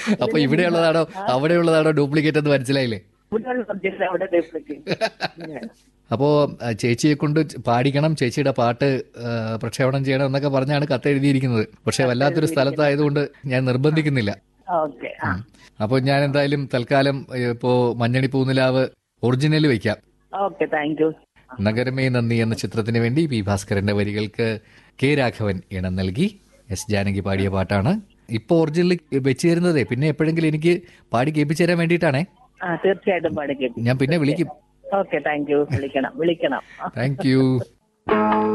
അപ്പൊ ഇവിടെയുള്ളതാണോ അവിടെയുള്ളതാണോ ഡ്യൂപ്ലിക്കേറ്റ് എന്ന് മനസ്സിലായില്ലേ ഇവിടെയുള്ള സബ്ജക്ട് അവിടെ ഡ്യൂപ്ലിക്കേറ്റ് അപ്പോ ആ, ചേച്ചിയെ കൊണ്ട് പാടിക്കണം ചേച്ചിയുടെ പാട്ട് ആ, പ്രക്ഷേപണം ചെയ്യണം എന്നൊക്കെ പറഞ്ഞാണ് കത്ത് എഴുതിയിരിക്കുന്നത് പക്ഷെ വല്ലാത്തൊരു സ്ഥലത്തായതുകൊണ്ട് ഞാൻ നിർബന്ധിക്കുന്നില്ല ഓക്കെ ആ അപ്പോൾ ഞാൻ എന്തായാലും തൽക്കാലം ഏ, ഇപ്പോ മഞ്ഞണി പൂനിലാവ് ഒറിജിനൽ വെക്കാം ഓക്കെ താങ്ക് യു നഗരമേ നന്ദി എന്ന ചിത്രത്തിന് വേണ്ടി പി ഭാസ്കരന്റെ വരികൾക്ക് കെ രാഘവൻ ഇണം നൽകി എസ് ജാനകി പാടിയ പാട്ടാണ് ഇപ്പൊ ഒറിജിനൽ വെച്ച് തരുന്നതേ പിന്നെ എപ്പോഴെങ്കിലും എനിക്ക് പാടി കേൾപ്പിച്ചു തരാൻ വേണ്ടിയിട്ടാണേ ആ തീർച്ചയായിട്ടും പാടിക്കും ഞാൻ പിന്നെ വിളിക്കും ഓക്കെ താങ്ക് യു വിളിക്കണം വിളിക്കണം താങ്ക് യു